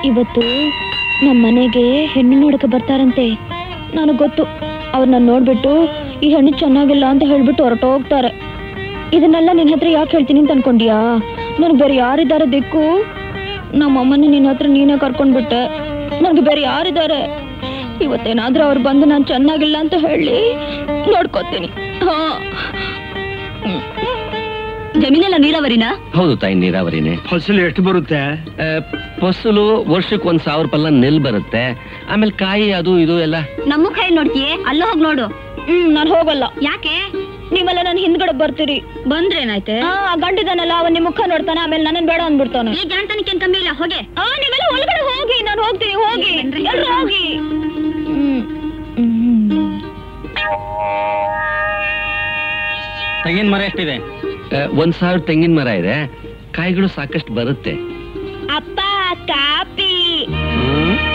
ಇವತ್ತು ನಮ್ಮ ಮನೆಗೆ ಹೆಣ್ಣು ನೋಡಕ್ಕೆ ಬರ್ತಾರಂತೆ ನನಗೆ ಗೊತ್ತು ಅವ್ರನ್ನ ನೋಡ್ಬಿಟ್ಟು ಈ ಹೆಣ್ಣು ಚೆನ್ನಾಗಿಲ್ಲ ಅಂತ ಹೇಳ್ಬಿಟ್ಟು ಹೊರಟೋಗ್ತಾರೆ ಇದನ್ನೆಲ್ಲ ನಿನ್ನ ಹತ್ರ ಯಾಕೆ ಹೇಳ್ತೀನಿ ಅಂತ ಅನ್ಕೊಂಡ್ಯಾ ನನಗೆ ಬೇರೆ ಯಾರಿದ್ದಾರೆ ದಿಕ್ಕು ನಮ್ಮ ಅಮ್ಮನ ನಿನ್ನ ಹತ್ರ ನೀನೇ ಕರ್ಕೊಂಡ್ಬಿಟ್ಟೆ ನನಗೆ ಬೇರೆ ಯಾರಿದ್ದಾರೆ ಇವತ್ತೇನಾದ್ರೂ ಅವ್ರು ಬಂದು ನಾನು ಚೆನ್ನಾಗಿಲ್ಲ ಅಂತ ಹೇಳಿ ನೋಡ್ಕೋತೀನಿ ಹಾ ಜಮೀನೆಲ್ಲ ನೀರಾವರಿನಾ ಹೌದು ತಾಯಿ ನೀರಾವರಿನೇ ಫಸಲು ಎಷ್ಟು ಬರುತ್ತೆ ಆ, ಫಸಲು ವರ್ಷಕ್ಕೆ ಒಂದ್ ಸಾವಿರ ಪಲ್ಲ ನೆಲ್ ಬರುತ್ತೆ ಆಮೇಲೆ ಕಾಯಿ ಅದು ಇದು ಎಲ್ಲ ನಮ್ಮ ಕೈ ನೋಡ್ತೀಯೇ ಅಲ್ಲ ಹೋಗ್ ನೋಡು ಹ್ಮ್ ನಾನು ಹೋಗಲ್ಲ ಯಾಕೆ ನೀವೆಲ್ಲ ನನ್ನ ಹಿಂದ್ಗಡೆ ಬರ್ತೀರಿ ಬಂದ್ರೇನಾಯ್ತೆ ಆ ಗಂಡಿದಾನಲ್ಲ ಅವನ್ ನಿಮ್ ಮುಖ ನೋಡ್ತಾನೆ ಆಮೇಲೆ ನನ್ನನ್ ಬೇಡ ಅಂದ್ಬಿಡ್ತಾನೆ ಈ ಜಾಣ್ತನಕ್ಕೇನ್ ಕಮ್ಮಿ ಇಲ್ಲ ಹೋಗೆ ಆ ನೀವೆಲ್ಲ ಒಳಗಡೆ ಹೋಗಿ ನಾನು ಹೋಗ್ತೀನಿ ಹೋಗಿ ಬನ್ರಿ. ಎಲ್ರು ಹೋಗಿ ಹ್ಮ್ ಹ್ಮ್ ತೆಂಗಿನ ಮರ ಎಷ್ಟಿದೆ ಆ, ಒಂದ್ ಸಾವಿರ ತೆಂಗಿನ ಮರ ಇದೆ ಕಾಯಿಗಳು ಸಾಕಷ್ಟು ಬರುತ್ತೆ ಅಪ್ಪ ಕಾಪಿ ಹ್ಮ್.